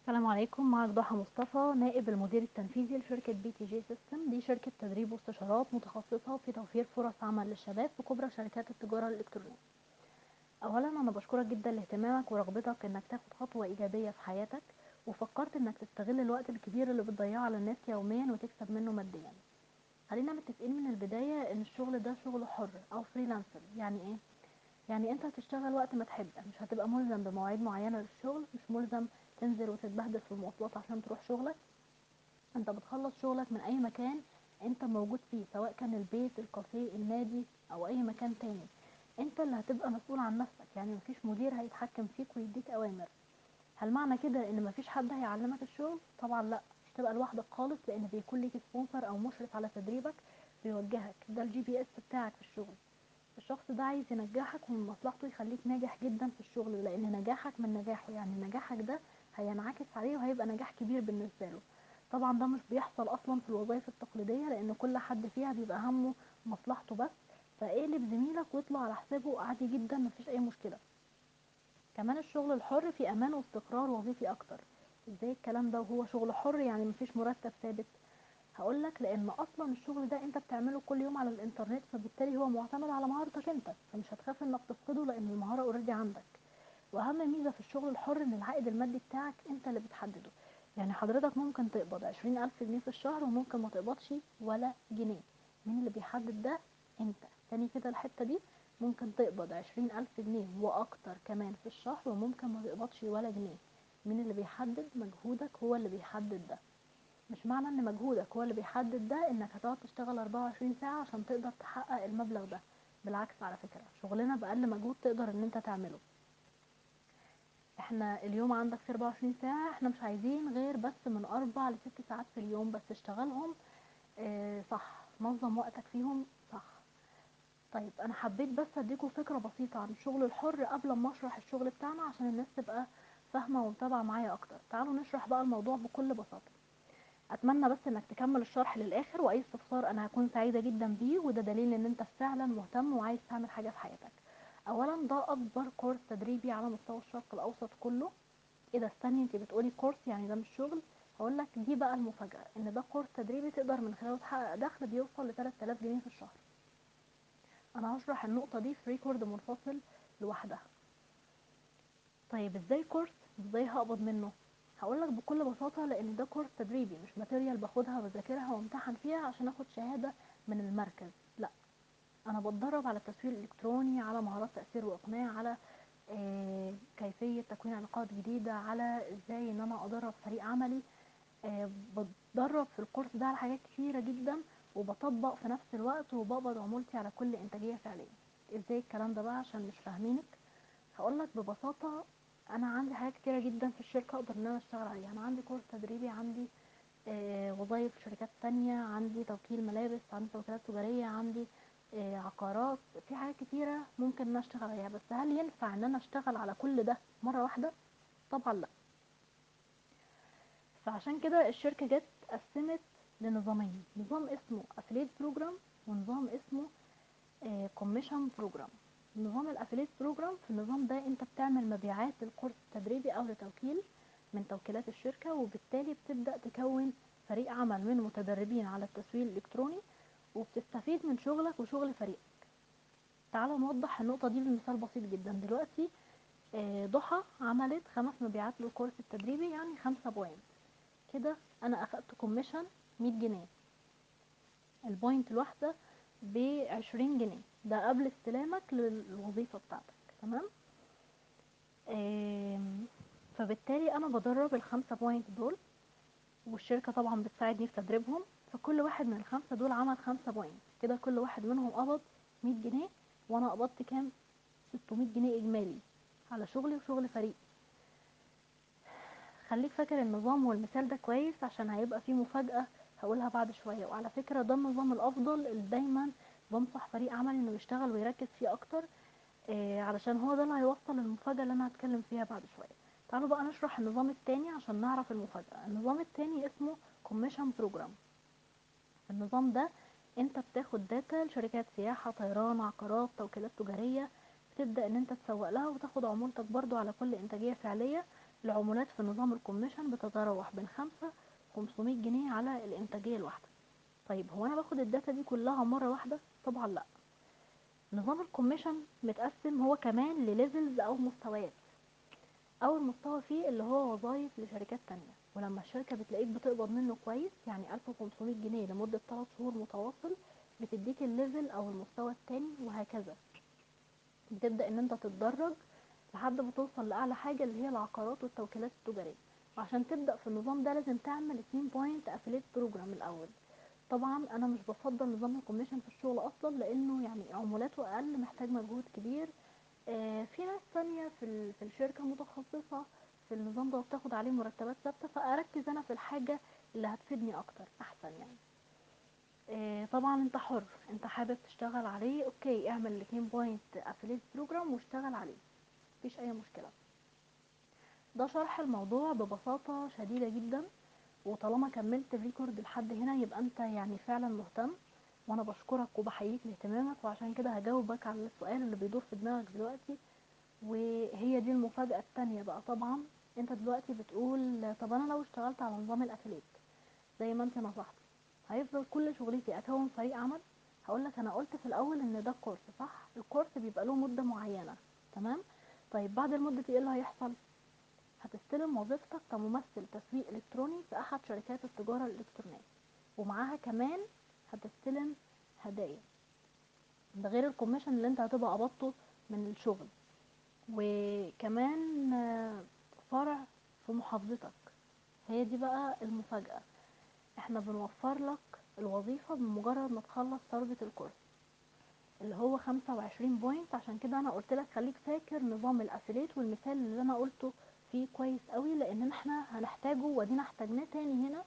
السلام عليكم معك ضحى مصطفى نائب المدير التنفيذي لشركة بي تي جي سيستم دي شركة تدريب واستشارات متخصصة في توفير فرص عمل للشباب في كبرى شركات التجارة الإلكترونية أولا أنا بشكرك جدا لاهتمامك ورغبتك إنك تاخد خطوة إيجابية في حياتك وفكرت إنك تستغل الوقت الكبير اللي بتضيعه على النت يوميا وتكسب منه ماديا خلينا متفقين من البداية إن الشغل ده شغل حر أو فريلانسر يعني إيه؟ يعني انت هتشتغل وقت ما تحب مش هتبقى ملزم بمواعيد معينة للشغل مش ملزم تنزل وتتبهدل في المواصلات عشان تروح شغلك انت بتخلص شغلك من اي مكان انت موجود فيه سواء كان البيت الكافيه النادي او اي مكان تاني انت اللي هتبقى مسؤول عن نفسك يعني مفيش مدير هيتحكم فيك ويديك اوامر هل معنى كده ان مفيش حد هيعلمك الشغل طبعا لا مش تبقى لوحدك خالص لان بيكون ليك سبونسر او مشرف على تدريبك بيوجهك ده الجي بي اس بتاعك في الشغل الشخص ده عايز ينجحك ومن مصلحته يخليك ناجح جدا في الشغل لان نجاحك من نجاحه يعني نجاحك ده هينعكس عليه وهيبقى نجاح كبير بالنسبه له طبعا ده مش بيحصل اصلا في الوظائف التقليديه لان كل حد فيها بيبقى همه مصلحته بس فاقلب زميلك واطلع على حسابه عادي جدا مفيش اي مشكله كمان الشغل الحر فيه امان واستقرار وظيفي اكتر ازاي الكلام ده وهو شغل حر يعني مفيش مرتب ثابت هقولك لان اصلا الشغل ده انت بتعمله كل يوم على الانترنت فبالتالي هو معتمد على مهارتك انت فمش هتخاف انك تفقده لان المهاره اوريدي عندك واهم ميزه في الشغل الحر ان العائد المادي بتاعك انت اللي بتحدده يعني حضرتك ممكن تقبض عشرين الف جنيه في الشهر وممكن ما تقبضش ولا جنيه مين اللي بيحدد ده انت تاني كده الحته دي ممكن تقبض عشرين الف جنيه واكتر كمان في الشهر وممكن ما تقبضش ولا جنيه مين اللي بيحدد مجهودك هو اللي بيحدد ده مش معنى ان مجهودك هو اللي بيحدد ده انك هتقعد تشتغل 24 ساعة عشان تقدر تحقق المبلغ ده بالعكس على فكرة شغلنا بأقل مجهود تقدر ان انت تعمله احنا اليوم عندك في 24 ساعة احنا مش عايزين غير بس من اربع لست ساعات في اليوم بس اشتغلهم اه صح نظم وقتك فيهم صح طيب انا حبيت بس اديكم فكرة بسيطة عن الشغل الحر قبل ما اشرح الشغل بتاعنا عشان الناس تبقى فاهمة ومتابعة معايا اكتر تعالوا نشرح بقى الموضوع بكل بساطة اتمنى بس انك تكمل الشرح للاخر واي استفسار انا هكون سعيدة جدا بيه وده دليل ان انت فعلا مهتم وعايز تعمل حاجة في حياتك اولا ده اكبر كورس تدريبي على مستوى الشرق الاوسط كله ايه ده استني انت بتقولي كورس يعني ده مش شغل هقول لك دي بقى المفاجأة ان ده كورس تدريبي تقدر من خلاله تحقق دخل بيوصل ل 3000 جنيه في الشهر انا هشرح النقطة دي في ريكورد منفصل لوحدها طيب ازاي كورس ازاي هقبض منه هقولك بكل بساطة لان ده كورس تدريبي مش ماتيريال باخدها وذاكرها وامتحن فيها عشان اخد شهادة من المركز لا انا بتدرب على التسويق الالكتروني على مهارات تأثير واقناع على آه كيفية تكوين علاقات جديدة على ازاي ان انا ادرب فريق عملي آه بتدرب في الكورس ده على حاجات كتيرة جدا وبطبق في نفس الوقت وبقبض عمولتي على كل انتاجية فعلية ازاي الكلام ده بقى عشان مش فاهمينك هقولك ببساطة انا عندي حاجات كتيرة جدا في الشركة اقدر ان انا اشتغل عليها انا عندي كورس تدريبي عندي آه وظايف في شركات تانية عندي توكيل ملابس عندي توكيلات تجارية عندي آه عقارات في حاجات كتيرة ممكن ان انا اشتغل عليها بس هل ينفع ان انا اشتغل على كل ده مرة واحدة طبعا لا فعشان كده الشركة جت قسمت لنظامين نظام اسمه افليت بروجرام ونظام اسمه كوميشن بروجرام نظام الافليت بروجرام في النظام ده انت بتعمل مبيعات للكورس التدريبي او لتوكيل من توكيلات الشركة وبالتالي بتبدأ تكون فريق عمل من متدربين على التسويق الالكتروني وبتستفيد من شغلك وشغل فريقك تعالوا نوضح النقطة دي بمثال بسيط جدا دلوقتي ضحى عملت خمس مبيعات للكورس التدريبي يعني خمسة بوينت كده انا اخدت كوميشن مية جنيه البوينت الواحدة بعشرين جنيه ده قبل استلامك للوظيفة بتاعتك تمام فبالتالي انا بدرب الخمسة بوينت دول والشركة طبعا بتساعدني في تدريبهم فكل واحد من الخمسة دول عمل خمسة بوينت كده كل واحد منهم قبض مية جنيه وانا قبضت كام ستمية جنيه اجمالي على شغلي وشغل فريق خليك فاكر النظام والمثال ده كويس عشان هيبقى فيه مفاجأة هقولها بعد شوية وعلى فكرة ده النظام الافضل اللي دايما بنصح فريق عملي انه يشتغل ويركز فيه اكتر إيه علشان هو ده اللي هيوصل المفاجأة اللي انا هتكلم فيها بعد شوية تعالوا بقى نشرح النظام التاني عشان نعرف المفاجأة النظام التاني اسمه كوميشن بروجرام النظام ده انت بتاخد داتا لشركات سياحة طيران عقارات توكيلات تجارية بتبدأ ان انت تسوق لها وتاخد عمولتك برضو على كل انتاجية فعلية العمولات في نظام الكوميشن بتتراوح بين خمسة وخمسمية جنيه على الانتاجية الواحدة طيب هو انا باخد الداتا دي كلها مرة واحدة طبعا لا نظام الكوميشن متقسم هو كمان لليفلز او مستويات اول مستوى فيه اللي هو وظايف لشركات تانية ولما الشركة بتلاقيك بتقبض منه كويس يعني 1500 جنيه لمدة 3 شهور متواصل بتديك الليفل او المستوى التاني وهكذا بتبدأ ان انت تتدرج لحد ما توصل لاعلى حاجة اللي هي العقارات والتوكيلات التجارية وعشان تبدأ في النظام ده لازم تعمل 2 بوينت افيليت بروجرام الاول طبعا انا مش بفضل نظام الكوميشن في الشغل اصلا لانه يعني عمولاته اقل محتاج مجهود كبير آه، في ناس تانية في ال- في الشركة متخصصة في النظام ده وبتاخد عليه مرتبات ثابتة فأركز أنا في الحاجة اللي هتفيدني أكتر أحسن يعني آه، طبعا انت حر انت حابب تشتغل عليه اوكي اعمل الاتنين بوينت افيليت بروجرام واشتغل عليه مفيش اي مشكلة ده شرح الموضوع ببساطة شديدة جدا وطالما كملت الريكورد لحد هنا يبقى انت يعني فعلا مهتم وانا بشكرك وبحييك لاهتمامك وعشان كده هجاوبك على السؤال اللي بيدور في دماغك دلوقتي وهي دي المفاجأة التانية بقى طبعا انت دلوقتي بتقول طب انا لو اشتغلت على نظام الافليت زي ما انت نصحتي هيفضل كل شغلتي اكون فريق عمل هقولك انا قلت في الاول ان ده كورس صح الكورس بيبقى له مدة معينة تمام طيب بعد المدة دي ايه اللي هيحصل هتستلم وظيفتك كممثل تسويق الكتروني في احد شركات التجارة الالكترونية ومعاها كمان هتستلم هدايا ده غير الكوميشن اللي انت هتبقى قبضته من الشغل وكمان آه، فرع في محافظتك هي دي بقى المفاجأة احنا بنوفر لك الوظيفة بمجرد ما تخلص تارجت الكورس اللي هو خمسة وعشرين بوينت عشان كده انا قلت لك خليك فاكر نظام الافيليت والمثال اللي انا قلته فيه كويس قوي لان احنا هنحتاجه ودينا احتاجناه تاني هنا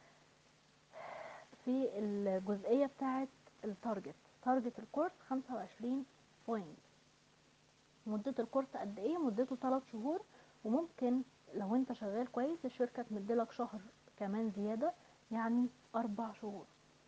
في الجزئية بتاعة التارجت تارجت الكورس خمسة وعشرين بوينت مدة الكورس قد ايه مدته 3 شهور وممكن لو انت شغال كويس الشركة تمدلك شهر كمان زيادة يعني اربع شهور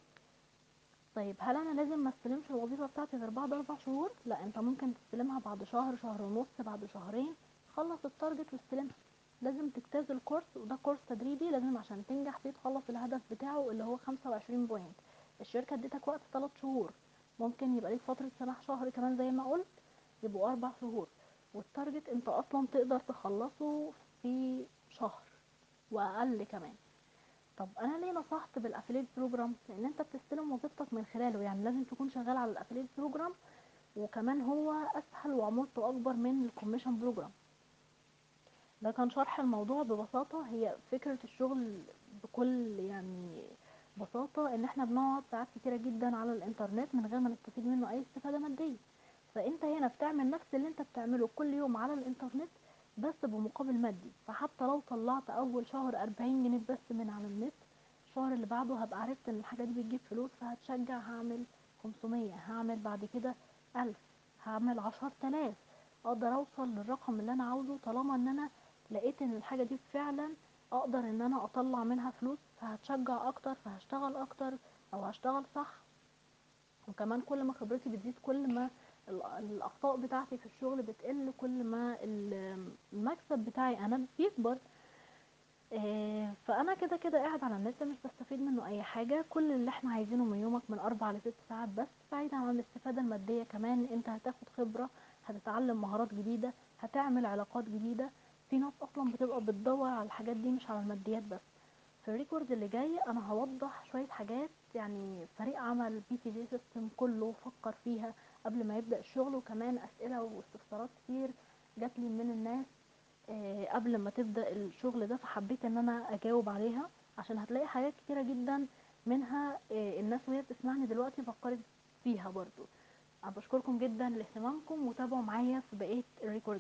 طيب هل انا لازم ما استلمش الوظيفة بتاعتي غير بعد اربع شهور لا انت ممكن تستلمها بعد شهر شهر ونص بعد شهرين خلص التارجت واستلمها لازم تجتاز الكورس وده كورس تدريبي لازم عشان تنجح فيه تخلص الهدف بتاعه اللي هو 25 بوينت الشركة اديتك وقت 3 شهور ممكن يبقى ليك فترة سماح شهر كمان زي ما قلت يبقوا اربع شهور والتارجت انت اصلا تقدر تخلصه في شهر واقل كمان طب انا ليه نصحت بالافيليت بروجرام لان انت بتستلم وظيفتك من خلاله يعني لازم تكون شغال على الافيليت بروجرام وكمان هو اسهل وعمولته اكبر من الكوميشن بروجرام ده كان شرح الموضوع ببساطة هي فكرة الشغل بكل يعني بساطة ان احنا بنقعد ساعات كتيرة جدا على الانترنت من غير ما نستفيد منه اي استفادة مادية فانت هنا بتعمل نفس اللي انت بتعمله كل يوم على الانترنت بس بمقابل مادي فحتى لو طلعت اول شهر 40 جنيه بس من على النت الشهر اللي بعده هبقى عرفت ان الحاجة دي بتجيب فلوس فهتشجع هعمل 500 هعمل بعد كده 1000 هعمل 10000 اقدر اوصل للرقم اللي انا عاوزه طالما ان انا لقيت ان الحاجة دي فعلا اقدر ان انا اطلع منها فلوس فهتشجع اكتر فهشتغل اكتر او هشتغل صح وكمان كل ما خبرتي بتزيد كل ما ال- الاخطاء بتاعتي في الشغل بتقل كل ما ال- المكسب بتاعي انا بيكبر آه، فانا كده كده قاعد على النت مش بستفيد منه اي حاجه كل اللي احنا عايزينه من يومك من اربع لست ساعات بس بعيدا عن الاستفاده الماديه كمان انت هتاخد خبره هتتعلم مهارات جديده هتعمل علاقات جديده في ناس اصلا بتبقى بتدور على الحاجات دي مش على الماديات بس في الريكورد اللي جاي انا هوضح شويه حاجات يعني فريق عمل بي تي جي سيستم كله فكر فيها قبل ما يبدا الشغل وكمان اسئله واستفسارات كتير جات لي من الناس آه، قبل ما تبدا الشغل ده فحبيت ان انا اجاوب عليها عشان هتلاقي حاجات كتيره جدا منها آه، الناس وهي بتسمعني دلوقتي فكرت فيها برضو انا بشكركم جدا لاهتمامكم وتابعوا معايا في بقيه الريكورد